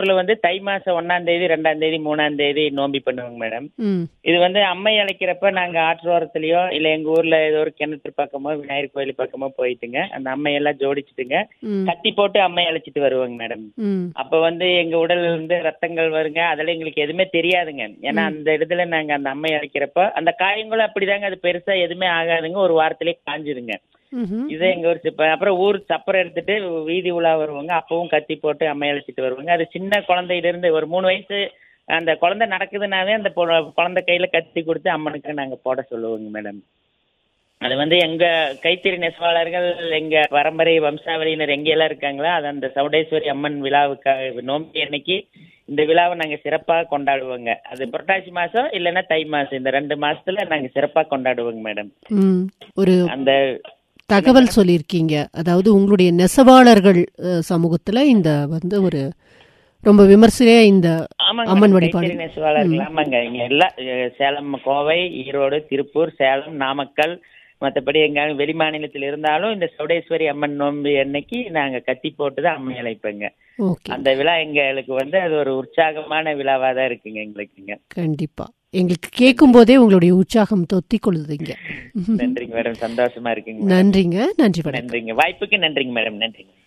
அழைப்புல வந்து தை மாசம் ஒன்னாம் தேதி ரெண்டாம் தேதி மூணாம் தேதி நோம்பி பண்ணுவாங்க மேடம் ம் இது வந்து அம்மை அழைக்கிறப்ப நாங்க ஆற்றோரத்துலயோ இல்ல எங்க ஊர்ல ஏதோ ஒரு கிணற்று பக்கமோ விநாயகர் கோயில் பக்கமோ போயிட்டுங்க அந்த அம்மையெல்லாம் ஜோடிச்சுட்டுங்க ம் கத்தி போட்டு அம்மை அழைச்சிட்டு வருவாங்க மேடம் ம் அப்ப வந்து எங்க உடல்ல இருந்து ரத்தங்கள் வருங்க அதெல்லாம் எங்களுக்கு எதுவுமே தெரியாதுங்க ஏன்னா அந்த இடத்துல நாங்க அந்த அம்மை அழைக்கிறப்ப அந்த காயங்களும் அப்படிதாங்க அது பெருசா எதுவுமே ஆகாதுங்க ஒரு வாரத்திலே காஞ்சிருங்க ம்ஹும். இதே எங்க ஊர் சிப்ப அப்புறம் ஊர் சப்பரம் எடுத்துட்டு வீதி உலா வருவாங்க அப்பவும் கத்தி போட்டு அம்மை அழைச்சிட்டு வருவாங்க அது சின்ன குழந்தையில இருந்து ஒரு மூணு வயசு அந்த குழந்தை நடக்குதுனாவே அந்த பொ- குழந்தை கையில கத்தி கொடுத்து அம்மனுக்கு நாங்க போட சொல்லுவோங்க மேடம் அது வந்து எங்க கைத்தறி நெசவாளர்கள் எங்க பரம்பரை வம்சாவளியினர் எங்கெல்லாம் இருக்காங்களோ அது அந்த சவுடேஸ்வரி அம்மன் விழாவுக்காக நோம்பி அன்னைக்கு இந்த விழாவை நாங்க சிறப்பா கொண்டாடுவோங்க அது புரட்டாசி மாசம் இல்லைன்னா தை மாசம் இந்த ரெண்டு மாசத்துல நாங்க சிறப்பா கொண்டாடுவோங்க மேடம் ம் ஒரு அந்த தகவல் சொல்லியிருக்கீங்க அதாவது உங்களுடைய நெசவாளர்கள் அஹ், சமூகத்துல இந்த வந்து ஒரு ரொம்ப விமர்சையா இந்த ஆமாங்க அம்மன் மேடம், வழிபாடு கைத்தறி நெசவாளர்கள் ஆமாங்க இங்க எல்லா அஹ், சேலம் கோவை ஈரோடு திருப்பூர் சேலம் நாமக்கல் மற்றபடி எங்க வெளி மாநிலத்தில் இருந்தாலும் இந்த சௌடேஸ்வரி அம்மன் நோம்பு அன்னைக்கு நாங்க கத்தி போட்டு தான் அம்மை அழைப்போங்க ஓகே அந்த விழா எங்களுக்கு வந்து அது ஒரு உற்சாகமான விழாவா தான் இருக்குங்க எங்களுக்குங்க கண்டிப்பா எங்களுக்கு கேட்கும் போதே உங்களுடைய உற்சாகம் தொத்தி கொள்ளுதுங்க நன்றிங்க மேடம் சந்தோஷமா இருக்குங்க நன்றிங்க நன்றி வணக்கம் நன்றிங்க வாய்ப்புக்கு நன்றிங்க மேடம் நன்றிங்க